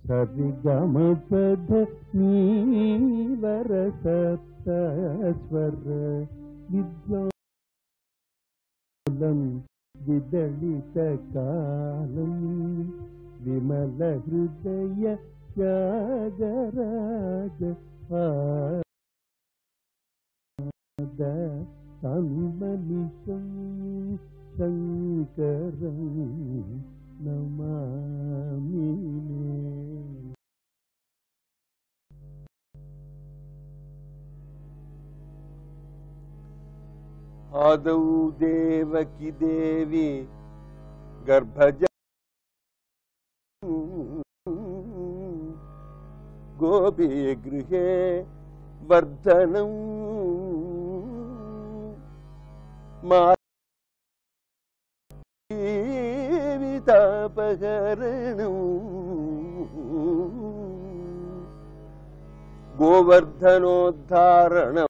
సరిగమపద నీవర సప్తస్వర విద్యోలం విదళిత కాలం విమల హృదయ త్యాగరాజ పాద తన్మనిషం శంకరం నమామి ఆదౌ దేవకి దేవి గర్భజ గోపీ గృహే వర్ధనం మా జీవితాపహరణం గోవర్ధనోద్ధారణం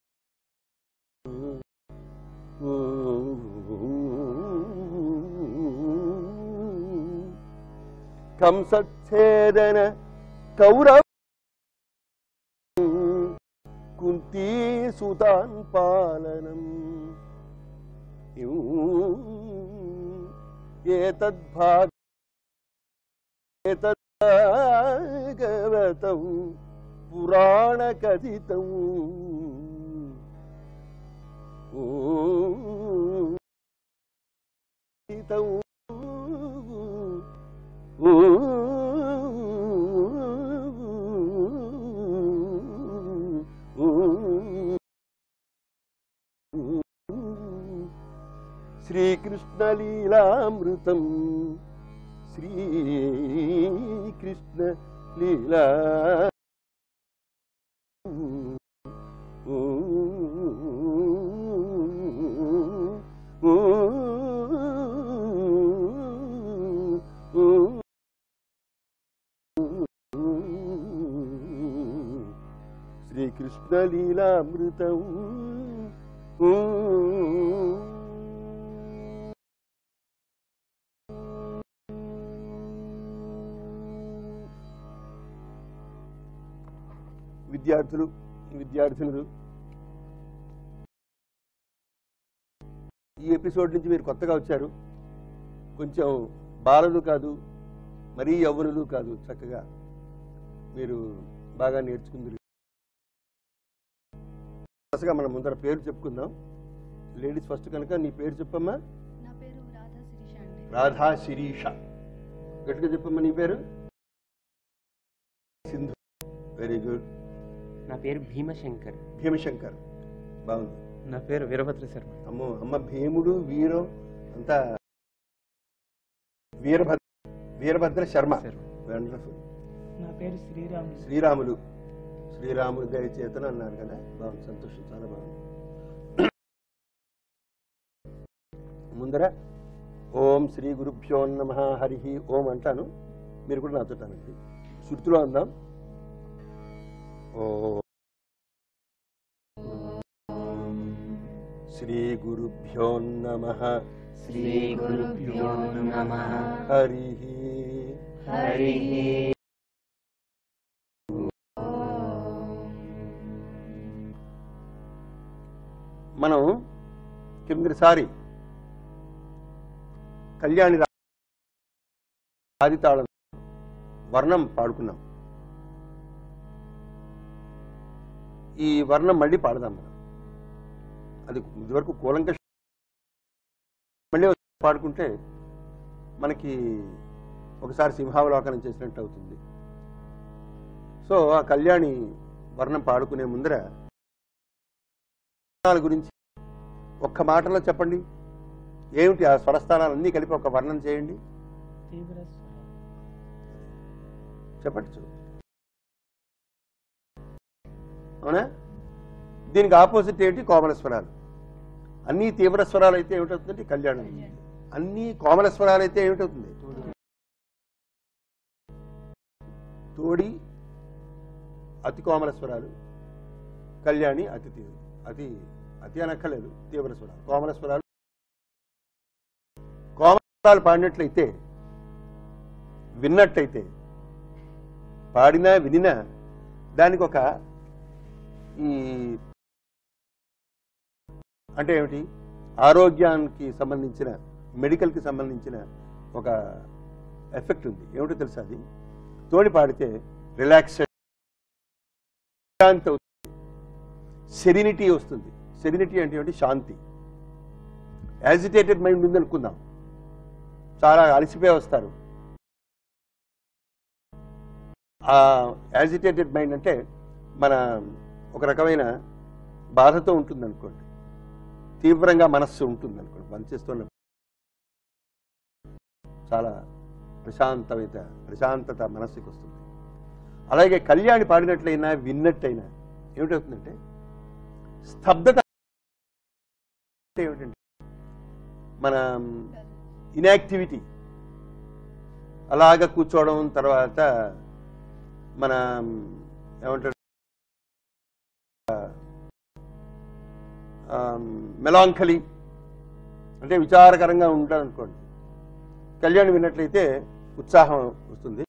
కంసచ్ఛేదన కౌరవ కుంతీ సుతాన్ పాలనం ఏతద్భాగ ఏతద్భాగవతం పురాణకథితం కథితం శ్రీకృష్ణలీలామృతం శ్రీకృష్ణ లీలా శ్రీకృష్ణలీలామృతం విద్యార్థులు విద్యార్థినులు ఈ ఎపిసోడ్ నుంచి మీరు కొత్తగా వచ్చారు కొంచెం బాలలు కాదు మరీ యవ్వనులు కాదు చక్కగా మీరు బాగా నేర్చుకుందరు వరుసగా మనం ముందర పేరు చెప్పుకుందాం లేడీస్ ఫస్ట్ కనుక నీ పేరు చెప్పమ్మా నా పేరు రాధా శిరీష అండి రాధా శిరీష గట్టిగా చెప్పమ్మా నీ పేరు సింధు వెరీ గుడ్ నా పేరు భీమశంకర్ భీమశంకర్ బాగుంది నా పేరు వీరభద్ర శర్మ అమ్మో అమ్మ భీముడు వీరం అంతా వీరభద్ర వీరభద్ర శర్మ శర్మ. వండర్ఫుల్ నా పేరు శ్రీరామ్ శ్రీరాములు శ్రీరాములు దయ చేతన అన్నారు కదా బాగుంది సంతోషం చాలా బాగుంది ముందర ఓం శ్రీ గురుభ్యో నమ హరి ఓం అంటాను మీరు కూడా నాతో అనండి శృతిలో అందాం ఓ శ్రీ గురుభ్యో నమ శ్రీగురుభ్యో నమ హరి హరి మనం కిందసారి కళ్యాణి రా- ఆదితాళం వర్ణం పాడుకున్నాం ఈ వర్ణం మళ్ళీ పాడదాం మనం అది ఇదివరకు కూలంక మళ్ళీ ఒకసారి పాడుకుంటే మనకి ఒకసారి సింహావలోకనం చేసినట్టు అవుతుంది సో ఆ కళ్యాణి వర్ణం పాడుకునే ముందర స్వరస్థానాల గురించి ఒక్క మాటలో చెప్పండి ఏమిటి ఆ స్వరస్థానాలన్నీ కలిపి ఒక వర్ణన చేయండి తీవ్ర స్వరం చెప్పండి చూ అవునా దీనికి ఆపోజిట్ ఏంటి కోమల స్వరాలు అన్ని తీవ్ర స్వరాలు అయితే ఏమిటవుతుందంటే కళ్యాణం అవుతుంది. అన్ని కోమల స్వరాలు అయితే ఏమిటవుతుంది తోడి అతి కోమల స్వరాలు కళ్యాణి అతి తీవ్ర అతి అతి అనక్కర్లేదు తీవ్ర స్వరాలు కోమల స్వరాలు కోమల స్వరాలు పాడినట్లయితే విన్నట్లయితే పాడినా వినినా దానికి ఒక ఈ అంటే ఏమిటి ఆరోగ్యానికి సంబంధించిన మెడికల్కి సంబంధించిన ఒక ఎఫెక్ట్ ఉంది ఏమిటో తెలుసా అది తోడి పాడితే రిలాక్స్ శాంతి అవుతుంది సెరినిటీ వస్తుంది సెరినిటీ అంటే ఏమిటి శాంతి యాజిటేటెడ్ మైండ్ ఉంది అనుకుందాం చాలా అలసిపోయి వస్తారు ఆ యాజిటేటెడ్ మైండ్ అంటే మన ఒక రకమైన బాధతో ఉంటుంది అనుకోండి తీవ్రంగా మనస్సు ఉంటుంది అనుకోండి పనిచేస్తున్న చాలా ప్రశాంతమైన ప్రశాంతత మనస్సుకి వస్తుంది అలాగే కళ్యాణి పాడినట్లయినా విన్నట్టయినా ఏమిటవుతుందంటే స్తబ్దత అంటే ఏమిటంటే మన ఇన్యాక్టివిటీ అలాగ కూర్చోవడం తర్వాత మన ఏమంటారు మెలాంకలి అంటే విచారకరంగా ఉంటారు అనుకోండి కళ్యాణం విన్నట్లయితే ఉత్సాహం వస్తుంది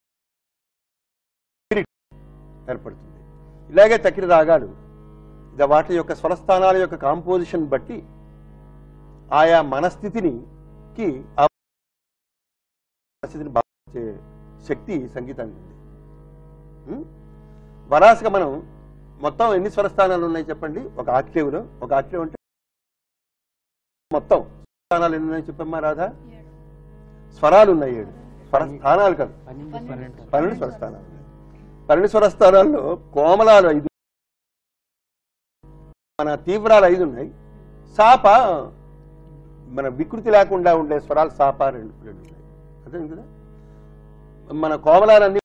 ఏర్పడుతుంది ఇలాగే తక్కిన రాగాలు ఇక వాటి యొక్క స్వరస్థానాల యొక్క కాంపోజిషన్ బట్టి ఆయా మనస్థితిని కి ఆ మనస్థితిని బాధించే శక్తి సంగీతానికి ఉంది ఉం? వరాసగా మనం మొత్తం ఎన్ని స్వరస్థానాలు ఉన్నాయి చెప్పండి ఒక ఆక్టేవ్లో ఒక ఆక్టేవ్ అంటే మొత్తం స్థానాలు ఎన్ని ఉన్నాయి చెప్పమ్మా రాధా ఏడు స్వరాలు ఉన్నాయి ఏడు స్వర స్థానాలు కాదు పన్నెండు స్వరాలు. పన్నెండు స్వరస్థానాలు ఉన్నాయి పన్నెండు స్వరస్థానాల్లో కోమలాలు ఐదు మన తీవ్రాలు ఐదు ఉన్నాయి సాప మన వికృతి లేకుండా ఉండే స్వరాలు సాప రెండు రెండు ఉన్నాయి అదే కదా మన కోమలాలన్నీ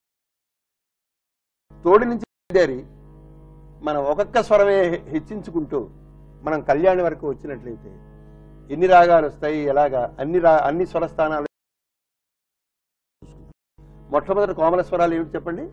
తోడి నుంచి బయలుదేరి మనం ఒక్కొక్క స్వరమే హెచ్చించుకుంటూ మనం కళ్యాణి వరకు వచ్చినట్లయితే ఎన్ని రాగాలు వస్తాయి ఎలాగా అన్ని రా అన్ని స్వరస్థానాలు మొట్టమొదటి కోమల స్వరాలు ఏమిటి చెప్పండి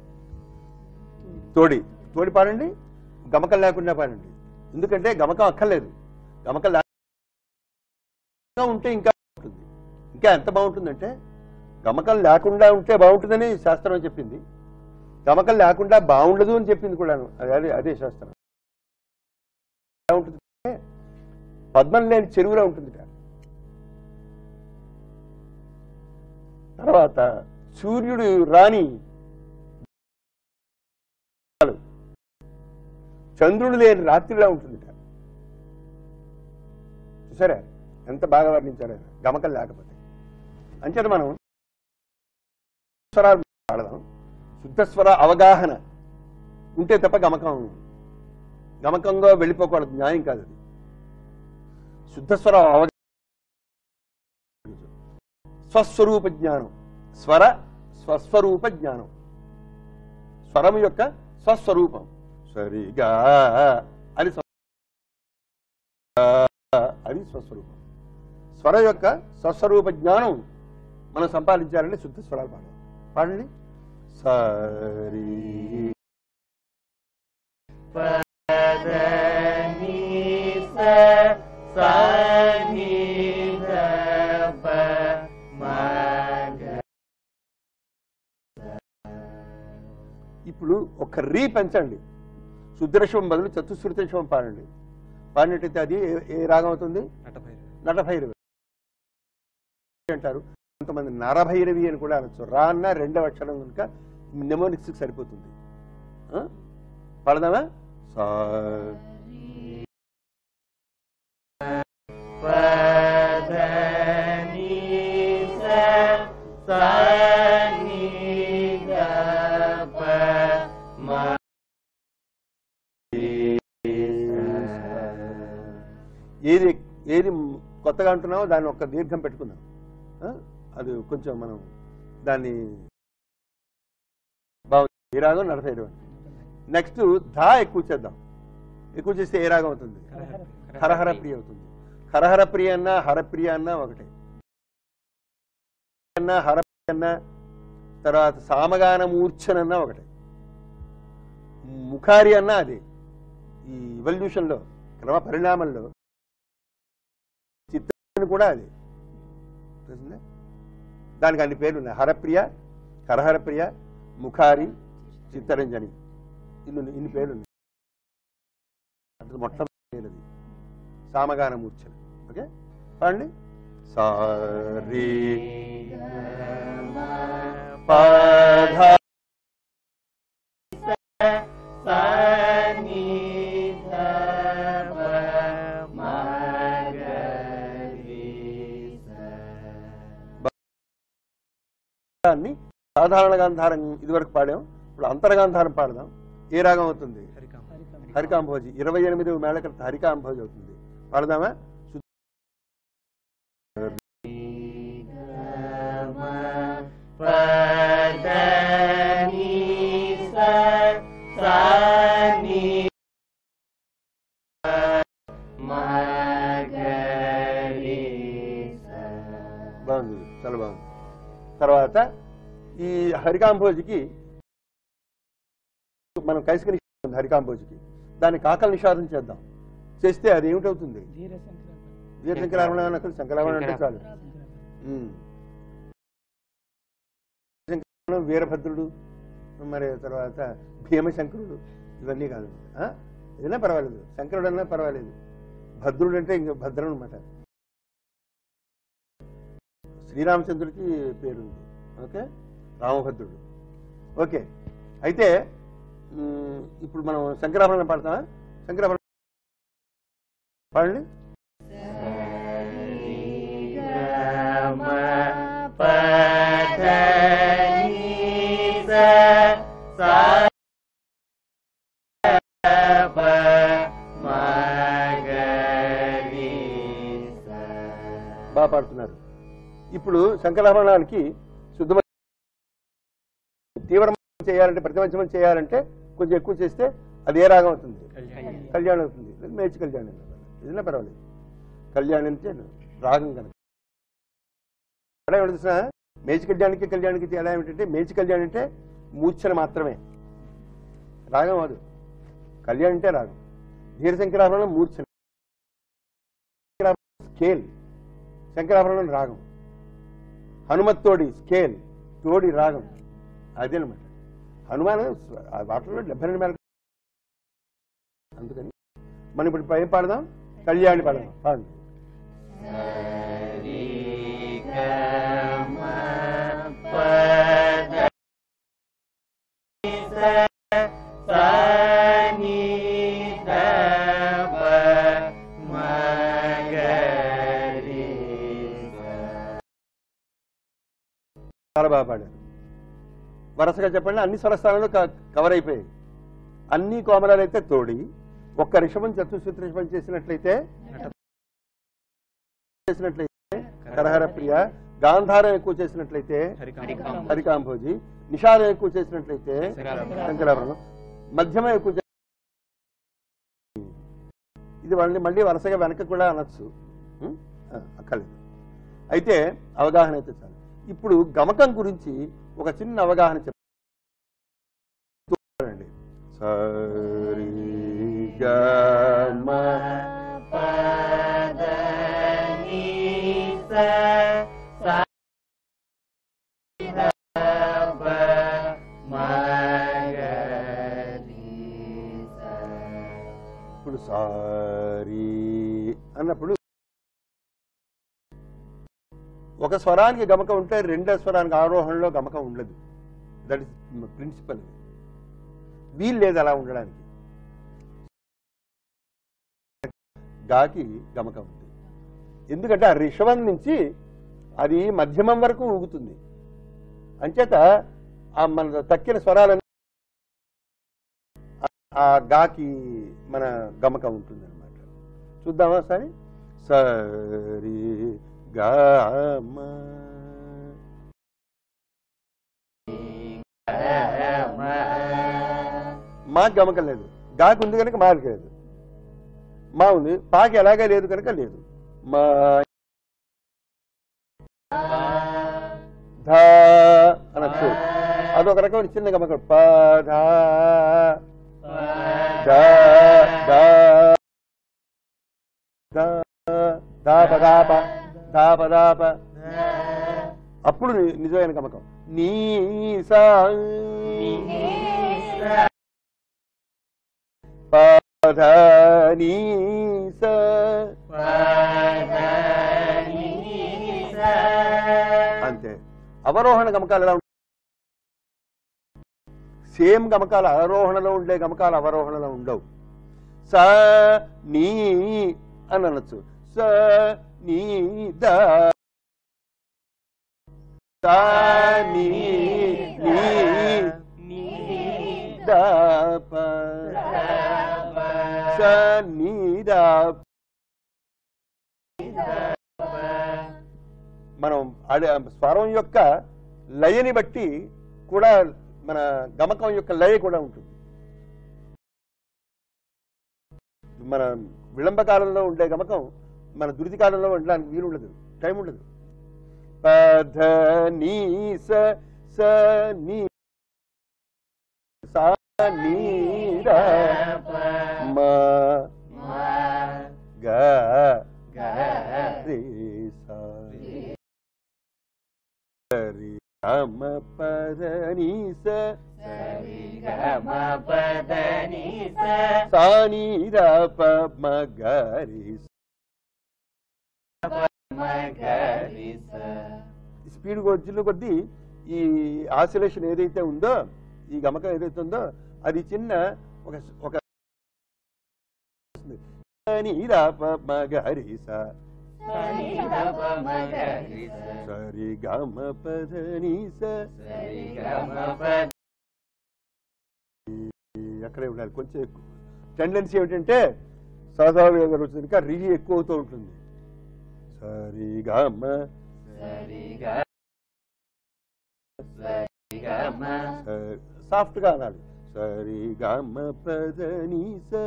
తోడి తోడి పాడండి గమకం లేకుండా పాడండి ఎందుకంటే గమకం అక్కర్లేదు గమకం లేకుండా ఉంటే ఇంకా బాగుంటుంది ఇంకా ఎంత బాగుంటుందంటే గమకం లేకుండా ఉంటే బాగుంటుందని శాస్త్రం చెప్పింది గమకం లేకుండా బాగుండదు అని చెప్పింది కూడాను అదే అదే శాస్త్రం ఎలా ఉంటుందంటే పద్మం లేని చెరువులో ఉంటుంది తర్వాత సూర్యుడు రాని చంద్రుడు లేని రాత్రిలా ఉంటుంది చూసారా ఎంత బాగా వర్ణించారు ఆయన. గమకం లేకపోతే అంచేత మనం స్వరాలు పాడదాం శుద్ధ స్వర అవగాహన ఉంటే తప్ప గమకం గమకంగా వెళ్ళిపోకూడదు న్యాయం కాదు అది శుద్ధ స్వర అవగాహన స్వస్వరూప జ్ఞానం స్వర స్వస్వరూప జ్ఞానం స్వరం యొక్క స్వస్వరూపం సరిగా అని స్వ- అది స్వస్వరూపం స్వర యొక్క స్వస్వరూప జ్ఞానం మనం సంపాదించాలంటే శుద్ధ స్వరాలు పాడాలి పాడండి సరి ఇప్పుడు ఒక రీ పెంచండి శుద్ధరశవం బదులు చతుశ్రుతశవం పాడండి పాడినట్టయితే అది ఏ- ఏ రాగం అవుతుంది నటభైరవి. నటభైరవి అంటారు కొంతమంది నరభైరవి అని కూడా అనొచ్చు రా అన్న రెండవ అక్షరం కనుక నెమోనిక్స్ సరిపోతుంది ఆ? పాడదామా సా ఏది ఏది కొత్తగా అంటున్నామో దాన్ని ఒక దీర్ఘం పెట్టుకుందాం ఆ? అది కొంచెం మనం దాన్ని బాగుంది ఏ రాగం నలభై ఇరవై నెక్స్ట్ ధా ఎక్కువ చేద్దాం ఎక్కువ చేస్తే ఏ రాగం అవుతుంది హరహర ప్రియ అవుతుంది హరహర ప్రియ అన్నా హరప్రియ అన్నా ఒకటే అన్నా హరప్రియ అన్నా తర్వాత సామగాన మూర్ఛనన్నా ఒకటే ముఖారి అన్నా అదే ఈ ఇవల్యూషన్లో క్రమ పరిణామంలో చిత్రం కూడా అదే తెలిసిందా దానికి అన్ని పేర్లు ఉన్నాయి హరప్రియ హరహర ప్రియ ముఖారి చిత్తరంజని ఇల్లు ఇన్ని పేర్లు ఉన్నాయి అంటే మొట్టమొదటి పేరు అది సామగాన మూర్ఛన ఓకే పాడండి సారీ పధ గాంధారాన్ని సాధారణ గాంధారం ఇదివరకు పాడాం ఇప్పుడు అంతర్గాంధారం పాడదాం ఏ రాగం అవుతుంది హరికాం హరికాంభోజి ఇరవై ఎనిమిది మేళకర్త హరికాంభోజి అవుతుంది పాడదామా బాగుంది చాలా బాగుంది తర్వాత ఈ హరికాంభోజికి మనం కైసిక నిషేధం ఉంది హరికాంభోజికి దాన్ని కాకల నిషాదం చేద్దాం చేస్తే అది ఏమిటవుతుంది ధీర శంకర వీరశంకరాభరణ అనకు శంకరాభరణ అంటే చాలు ఉమ్. శంకరాభరణం, వీరభద్రుడు మరి తర్వాత భీమశంకరుడు ఇవన్నీ కాదు ఆ? ఏదైనా పర్వాలేదు శంకరుడు అన్నా పర్వాలేదు భద్రుడు అంటే ఇంక భద్రం అనమాట శ్రీరామచంద్రుడికి పేరుంది ఓకే రామభద్రుడు ఓకే అయితే ఉమ్, ఇప్పుడు మనం శంకరాభరణం పాడతామా శంకరాభరణం పాడండి బాగా పాడుతున్నారు ఇప్పుడు శంకరాభరణానికి శుద్ధమ తీవ్రం చేయాలంటే ప్రతివంచమం చేయాలంటే కొంచెం ఎక్కువ చేస్తే అది ఏ రాగం అవుతుంది కళ్యాణం అవుతుంది లేదా మేచి కళ్యాణం ఏదైనా పర్వాలేదు కళ్యాణం అంటే రాగం కనుక తేడా ఏమిటి తెలుసా మేచి కళ్యాణానికి కళ్యాణానికి తేడా ఏమిటంటే మేచి కళ్యాణం అంటే మూర్ఛన మాత్రమే రాగం అది కళ్యాణం అంటే రాగం ధీరశంకరాభరణం మూర్ఛన స్కేల్ శంకరాభరణం రాగం హనుమత్ తోడి స్కేల్ తోడి రాగం అదేనమాట హనుమాన్ ఆ వాటిలో డెబ్బై రెండు మేర అందుకని మనం ఇప్పుడు ఏం పాడదాం కళ్యాణి పాడదాం పాడండి చాలా బాగా పాడారు వరుసగా చెప్పండి అన్ని స్వరస్థానాలు క- కవర్ అయిపోయాయి అన్ని కోమలాలు అయితే తోడి ఒక్క రిషభం చతుశ్రుతి రిషభం చేసినట్లయితే చేసినట్లయితే కరహర ప్రియ గాంధారం ఎక్కువ చేసినట్లయితే హరికాం హరికాంభోజి నిషాదం ఎక్కువ చేసినట్లయితే శంకరాభరణం. శంకరాభరణం మధ్యమ ఎక్కువ చే- ఇది వాళ్ళని మళ్ళీ వరుసగా వెనక కూడా అనొచ్చు ఉం? ఆ, అక్కర్లేదు అయితే అవగాహన అయితే చాలు ఇప్పుడు గమకం గురించి ఒక చిన్న అవగాహన చెప్పండి సరి గమ ఇప్పుడు సారీ అన్నప్పుడు ఒక స్వరానికి గమకం ఉంటే రెండో స్వరానికి ఆరోహణలో గమకం ఉండదు దట్ ఇస్ ప్రిన్సిపల్ వీలు లేదు అలా ఉండడానికి గాకి గమకం ఉంది ఎందుకంటే ఆ రిషవం నుంచి అది మధ్యమం వరకు ఊగుతుంది అంచేత ఆ మన తక్కిన స్వరాలన్నీ ఆ గాకి మన గమకం ఉంటుంది అనమాట చూద్దామా సరే సరి గమ మా గమకం లేదు గాకి ఉంది కనుక మాకి లేదు మా ఉంది పాకి ఎలాగే లేదు కనుక లేదు మా ధ అనొచ్చు అదొక రకమైన చిన్న గమకం పధ ద ద ద దాపదాప దాపదాప అప్పుడు ని- నిజమైన గమకం నీ సా పధ నీ స అంతే అవరోహణ గమకాలు ఎలా ఉంటాయి సేమ్ గమకాలు ఆరోహణలో ఉండే గమకాలు అవరోహణలో ఉండవు స నీ అని అనొచ్చు స నీ ద స నీ నీ ద ప స నీ ద మనం ఆడే స్వరం యొక్క లయని బట్టి కూడా మన గమకం యొక్క లయ కూడా ఉంటుంది మన విళంబ కాలంలో ఉండే గమకం మన దురితి కాలంలో ఉండడానికి వీలు ఉండదు టైం ఉండదు పధ నీ స స నీ సా నీ ర మ గ రే సా సరి గమ పద నీ స సా నీ ర ప మ గ రే స్పీడ్ వచ్చిన కొద్దీ ఈ ఆసిలేషన్ ఏదైతే ఉందో ఈ గమకం ఏదైతే ఉందో అది చిన్న ఒక ఒక నీ ర ప మ గ రే సా సరి గమ పద నీ స అక్కడే ఉండాలి కొంచెం ఎక్కువ టెండెన్సీ ఏమిటంటే సాధారణ గారు వచ్చినాక రీ ఎక్కువ అవుతూ ఉంటుంది సరి గమ సాఫ్ట్ గా అనాలి సరి గమ పద నీ స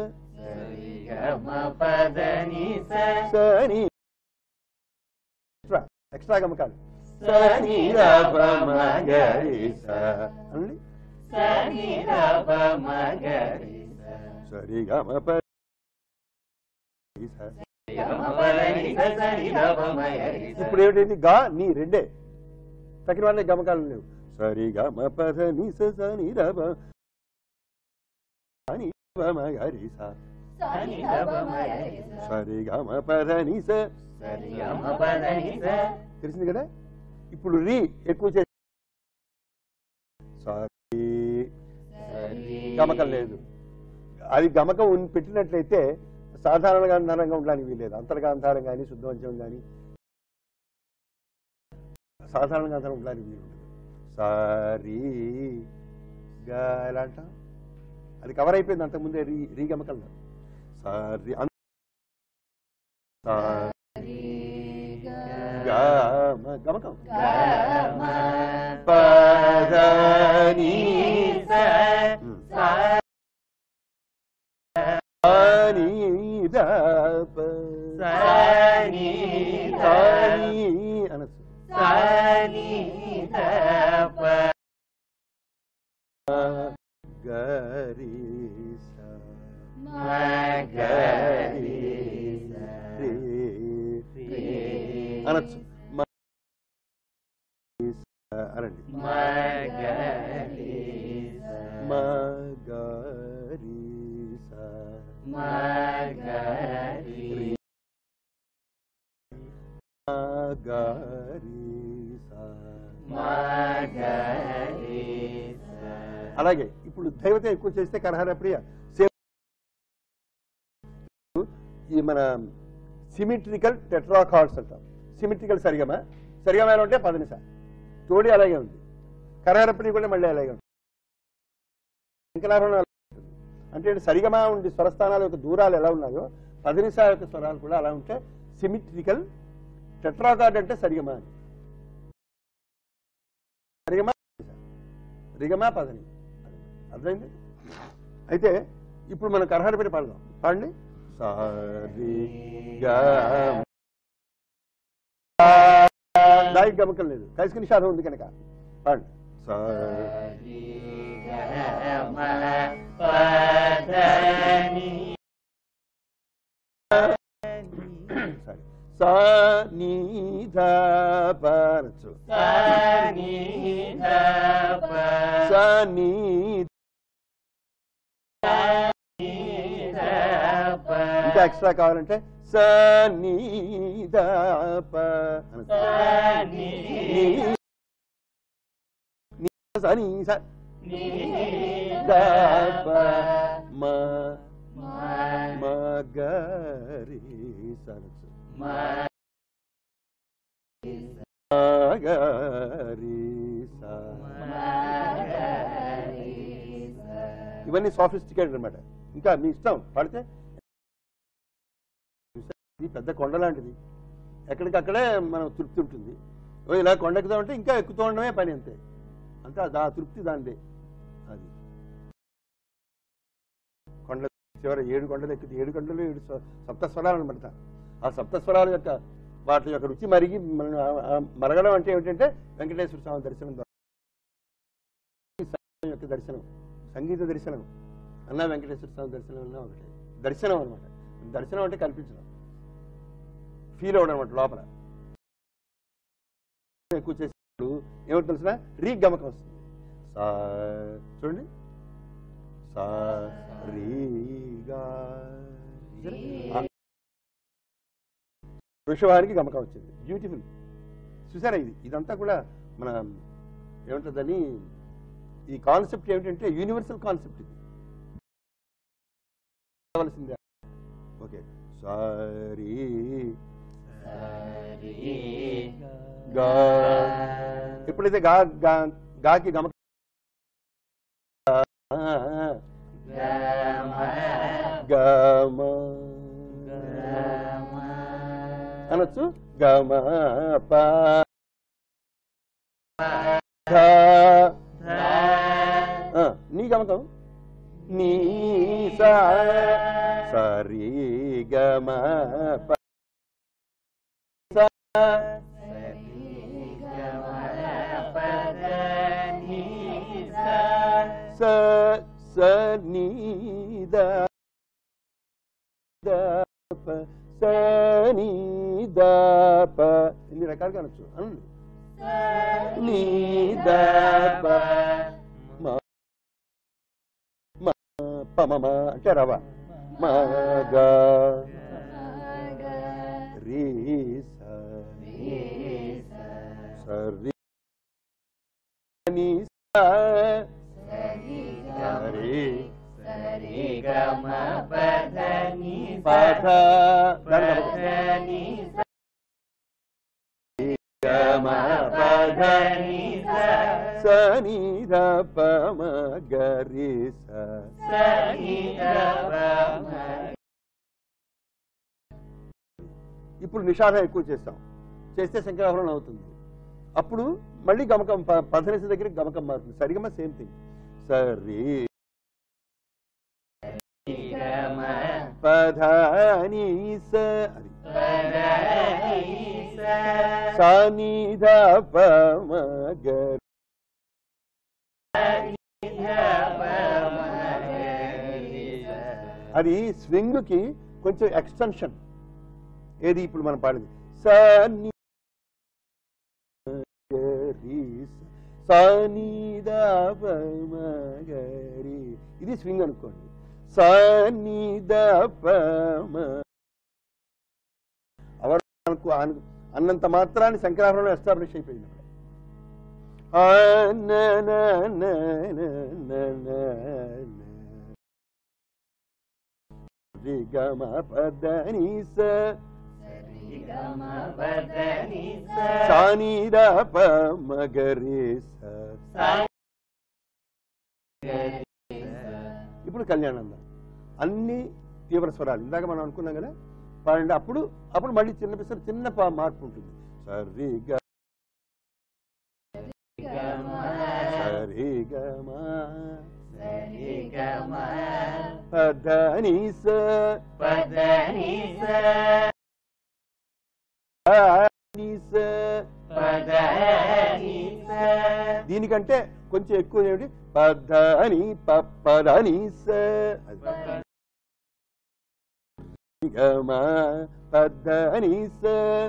సని ఎక్స్ట్రా ఎక్స్ట్రా గమకాలు సని ర ప మ గ రి స అనండి సరి గమ ప రి స. ఇప్పుడు ఏమిటి గా నీ రెండే తగిన వాళ్ళ గమకాలు లేవు సరి గమ పద ని స స ని ర ప అని ప మ గ రి స సరి గమ పద ని స తెలిసింది కదా ఇప్పుడు రీ ఎక్కువ చేసి సారీ గమకం లేదు అది గమకం ఉన్- పెట్టినట్లయితే సాధారణ గాంధారంగా ఉండడానికి వీలేదు అంతర్గాంధారం కానీ శుద్ధవంచం కానీ సాధారణ గాంధారం ఉండడానికి వీలు ఉండదు సారీ గా ఎలా అంటాం అది కవర్ అయిపోయింది అంతకుముందే రీ రీ గమకంలో సారీ అన్- సారీ గమ గమకం పదని అని దప సాని అనొచ్చు గరి గరి అనొచ్చు మ- అనండి మగరి అలాగే ఇప్పుడు దైవత ఎక్కువ చేస్తే కరహర ప్రియ సేమ్ ఈ మన సిమిట్రికల్ టెట్రాకార్డ్స్ అంటాం సిమిట్రికల్ సరిగమ సరిగమ ఎలా ఉంటే పదనిస తోడి అలాగే ఉంది కరహర ప్రియ కూడా మళ్ళీ అలాగే ఉంది శంకరాభరణం అలాగే ఉంటుంది. అంటే సరిగమ ఉండి స్వరస్థానాల యొక్క దూరాలు ఎలా ఉన్నాయో పదనిస యొక్క స్వరాలు కూడా అలా ఉంటే సిమిట్రికల్ టెట్రాకార్డ్ అంటే సరిగమ అని సరిగమ రిగమా పదని అర్థమైంది అయితే ఇప్పుడు మనం కరహర పెట్టి పాడదాం పాడండి సారి దానికి గమకం లేదు కైసుకు నిషాదం ఉంది కనుక పాడండి సారి సరే సా నీ ధ ప అనొచ్చు. సా నీ ఎక్స్ట్రా కావాలంటే స నీ ద ప అనొచ్చు. నీ నీ స నీ స ద ప మ మ గ రి స అనొచ్చు. మ గ రి స ఇవన్నీ సాఫిస్టికేటెడ్ అనమాట ఇంకా మీ ఇష్టం పాడితే ఇది పెద్ద కొండ లాంటిది ఎక్కడికక్కడే మనం తృప్తి ఉంటుంది ఓ ఇలా కొండ ఎక్కుతామంటే ఇంకా ఎక్కుతూ ఉండడమే పని అంతే అంతే ఆ తృప్తి దాందే అది కొండ చివరి ఏడు కొండలు ఎక్కితే ఏడు కొండలు ఏడు స్వ- సప్త స్వరాలు అనమాట ఆ సప్త స్వరాల యొక్క వాటి యొక్క రుచి మరిగి మన- ఆ- ఆ మరగడం అంటే ఏమిటంటే వెంకటేశ్వర స్వామి దర్శనం ద్వారా ఈ సంగీతం యొక్క దర్శనం సంగీత దర్శనం అన్నా వెంకటేశ్వర స్వామి దర్శనం అన్నా ఒకటే దర్శనం అనమాట దర్శనం అంటే కల్పించడం ఫీల్ అవడం అనమాట లోపల ఎక్కువ చేసినప్పుడు ఏమిటి తెలిసిన రీ గమకం వస్తుంది సా చూడండి సా రీగా వృషభానికి గమకం వచ్చింది బ్యూటిఫుల్ చూసారా ఇది ఇదంతా కూడా మన ఏముంటుందని ఈ కాన్సెప్ట్ ఏమిటంటే యూనివర్సల్ కాన్సెప్ట్ ఇది కావాల్సిందే ఓకే సారీ గా ఎప్పుడైతే గా గా గాకి గమ గమ అనొచ్చు గమ ప ధ. ఆ, నీ గమకం నీ సా సరి గమ ప సా స స నీ ద ద ప స నీ ద ప ఇన్ని రకాలుగా అనొచ్చు అనండి నీ ద ప మ మ ప మ మ అంటే రవ మ గ రీ స స రి నీ స సరి పద దాని గమ పద సని ర ప మ గ రి స ఇప్పుడు నిషాదం ఎక్కువ చేస్తాం చేస్తే శంకరాభరణం అవుతుంది అప్పుడు మళ్ళీ గమకం ప- పదనిస దగ్గర గమకం మారుతుంది సరిగమ సేమ్ థింగ్ సరి పధాని స అది సాని ధ ప మ గ అది స్వింగ్ కి కొంచెం ఎక్స్టెన్షన్ ఏది ఇప్పుడు మనం పాడింది సని సానిదపమగరి ఇది స్వింగ్ అనుకోండి సానిదపమ అవర్ అనుకో అను- అన్నంత మాత్రాన్ని శంకరాభరణం ఎస్టాబ్లిష్ అయిపోయింది అక్కడ ఆ, న, న, న, న, న, న, న. రి గ మ పద ని స సాని ద ప మ గ రి స ఇప్పుడు కళ్యాణందం అన్ని తీవ్ర స్వరాలు ఇందాక మనం అనుకున్నాం కదా పాడండి అప్పుడు అప్పుడు మళ్ళీ చిన్న పిసర చిన్న పా- మార్పు ఉంటుంది సరి గ సరి గ మ పద ని స ని స దీనికంటే కొంచెం ఎక్కువ ఏమిటి పదని పదని స గమ పదని స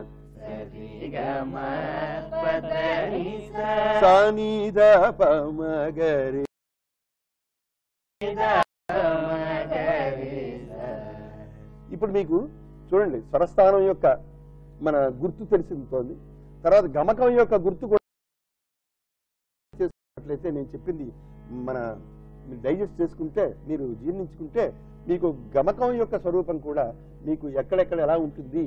సానిద పమగరి ఇప్పుడు మీకు చూడండి స్వరస్థానం యొక్క మన గుర్తు తెలిసింది తర్వాత గమకం యొక్క గుర్తు కూడా చేసుకున్నట్లయితే నేను చెప్పింది మన మీరు డైజెస్ట్ చేసుకుంటే మీరు జీర్ణించుకుంటే మీకు గమకం యొక్క స్వరూపం కూడా మీకు ఎక్కడెక్కడ ఎలా ఉంటుంది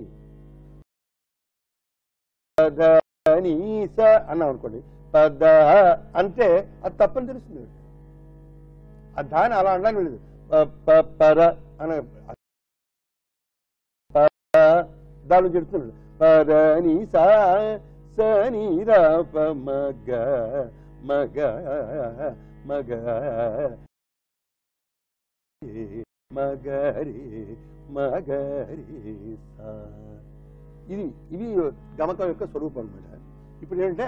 పద నీ స అన్నాం అనుకోండి పద అంటే అది తప్పని తెలుస్తుంది ఆ దాని అలా అనడానికి లేదు ప- ప- పర అన ప- దాని చెప్తున్నాడు పద నీ సా స నీ ర ప మగ మగ మగ మగరి మగరి సా ఇది ఇది గమకం యొక్క స్వరూపం అనమాట ఇప్పుడు ఏంటంటే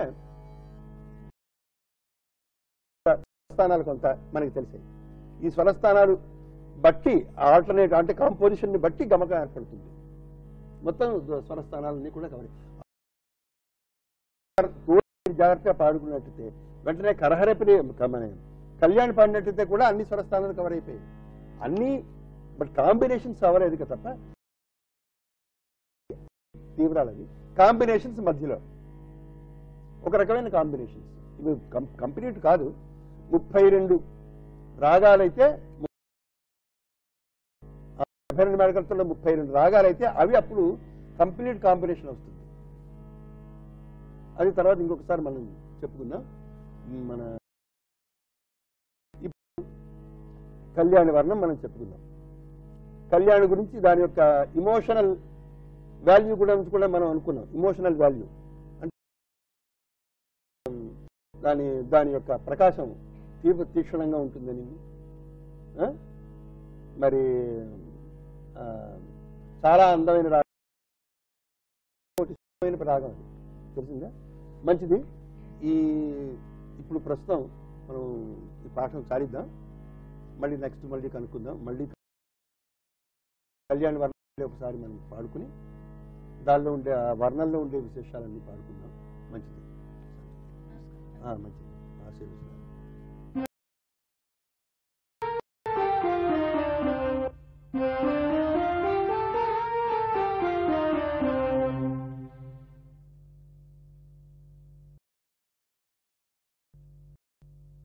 స్వరస్థానాలు కొంత మనకి తెలిసాయి ఈ స్వరస్థానాలు బట్టి ఆల్టర్నేట్ అంటే కాంపోజిషన్ ని బట్టి గమకం ఏర్పడుతుంది మొత్తం స్వరస్థానాలన్నీ కూడా కవర్ జాగ్రత్తగా పాడుకున్నట్టయితే వెంటనే కరహరపిని మన కళ్యాణ్ పాడినట్టయితే కూడా అన్ని స్వరస్థానాలు కవర్ అయిపోయాయి అన్ని బట్ కాంబినేషన్స్ అవ్వలేదు కదా తప్ప తీవ్రాలు అవి కాంబినేషన్స్ మధ్యలో ఒక రకమైన కాంబినేషన్స్ ఇవి కంప్లీట్ కాదు ముప్పై రెండు రాగాలైతే డెబ్బై రెండు మేడకలతో ముప్పై రెండు రాగాలైతే అవి అప్పుడు కంప్లీట్ కాంబినేషన్ వస్తుంది అది తర్వాత ఇంకొకసారి మనం చెప్పుకుందాం మన ఇప్పుడు కళ్యాణ వర్ణం మనం చెప్పుకుందాం కళ్యాణ్ గురించి దాని యొక్క ఇమోషనల్ వాల్యూ కూడా కూడా మనం అనుకున్నాం ఇమోషనల్ వాల్యూ అంటే దాని దాని యొక్క ప్రకాశం తీవ్ర తీక్షణంగా ఉంటుందని ఆ? మరి ఆ, చాలా అందమైన రాగం ఒకటి ఇష్టమైన రాగం అది తెలిసిందా మంచిది ఈ ఇప్పుడు ప్రస్తుతం మనం ఈ పాఠం సారిద్దాం మళ్ళీ నెక్స్ట్ మళ్ళీ కనుక్కుందాం మళ్ళీ కళ్యాణ వర్ణాలు ఒకసారి మనం పాడుకుని దానిలో ఉండే ఆ వర్ణంలో ఉండే విశేషాలన్నీ పాడుకుందాం మంచిది ఆ, మంచిది ఆశీర్వదిస్తున్నాను